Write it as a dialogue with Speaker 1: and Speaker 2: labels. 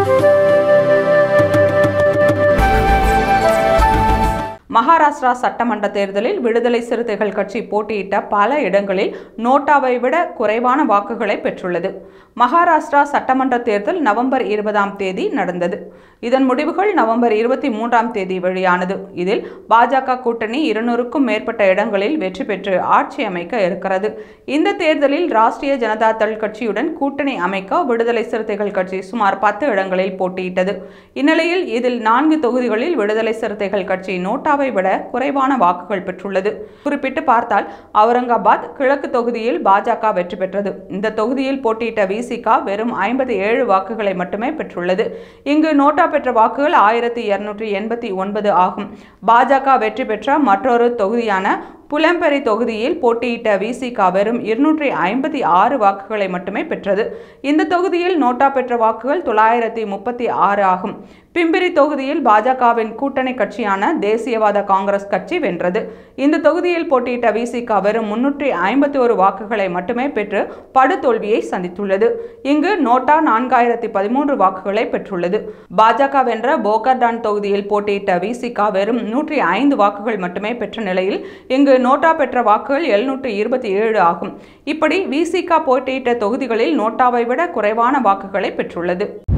Speaker 1: மகாராஷ்டிரா சட்டமன்ற தேர்தலில் விடுதலை சிறுத்தைகள் கட்சி போட்டியிட்ட பல இடங்களில் நோட்டாவை விட குறைவான வாக்குகளை பெற்றுள்ளது மகாராஷ்டிரா சட்டமன்ற தேர்தல் நவம்பர் இருபதாம் தேதி நடந்தது இதன் முடிவுகள் நவம்பர் இருபத்தி மூன்றாம் தேதி வெளியானது இதில் பாஜக கூட்டணி இருநூறுக்கும் மேற்பட்ட இடங்களில் வெற்றி பெற்று ஆட்சி அமைக்க இருக்கிறது இந்த தேர்தலில் ராஷ்டிரிய ஜனதா தள் கட்சியுடன் கூட்டணி அமைக்க விடுதலை சிறுத்தைகள் கட்சி சுமார் பத்து இடங்களில் போட்டியிட்டது இந்நிலையில் இதில் நான்கு தொகுதிகளில் விடுதலை சிறுத்தைகள் கட்சி நோட்டாவை விட குறைவான வாக்குகள் பெற்றுள்ளது குறிப்பிட்டு பார்த்தால் அவுரங்காபாத் கிழக்கு தொகுதியில் பாஜக வெற்றி பெற்றது இந்த தொகுதியில் போட்டியிட்ட விசிகா வெறும் ஐம்பத்தி ஏழு வாக்குகளை மட்டுமே பெற்றுள்ளது இங்கு நோட்டா பெற்ற வாக்குகள் ஆயிரத்தி இருநூற்றி எண்பத்தி ஒன்பது ஆகும் பாஜக வெற்றி பெற்ற மற்றொரு தொகுதியான புலம்பெரி தொகுதியில் போட்டியிட்ட விசிகா வெறும் இருநூற்றி ஐம்பத்தி ஆறு வாக்குகளை மட்டுமே பெற்றது இந்த தொகுதியில் நோட்டா பெற்ற வாக்குகள் தொள்ளாயிரத்தி முப்பத்தி ஆறு ஆகும் பிம்பிரி தொகுதியில் பாஜகவின் கூட்டணி கட்சியான தேசியவாத காங்கிரஸ் கட்சி வென்றது இந்த தொகுதியில் போட்டியிட்ட விசிகா வெறும் முன்னூற்றி ஐம்பத்தி ஒரு வாக்குகளை மட்டுமே பெற்று படுதோல்வியை சந்தித்துள்ளது இங்கு நோட்டா நான்காயிரத்தி பதிமூன்று வாக்குகளை பெற்றுள்ளது பாஜக வென்ற போகர்டான் தொகுதியில் போட்டியிட்ட விசிகா வெறும் நூற்றி ஐந்து வாக்குகள் மட்டுமே பெற்ற நிலையில் இங்கு நோட்டா பெற்ற வாக்குகள் எழுநூற்று இருபத்தி ஏழு ஆகும் இப்படி விசிகா போட்டியிட்ட தொகுதிகளில் நோட்டாவை விட குறைவான வாக்குகளை பெற்றுள்ளது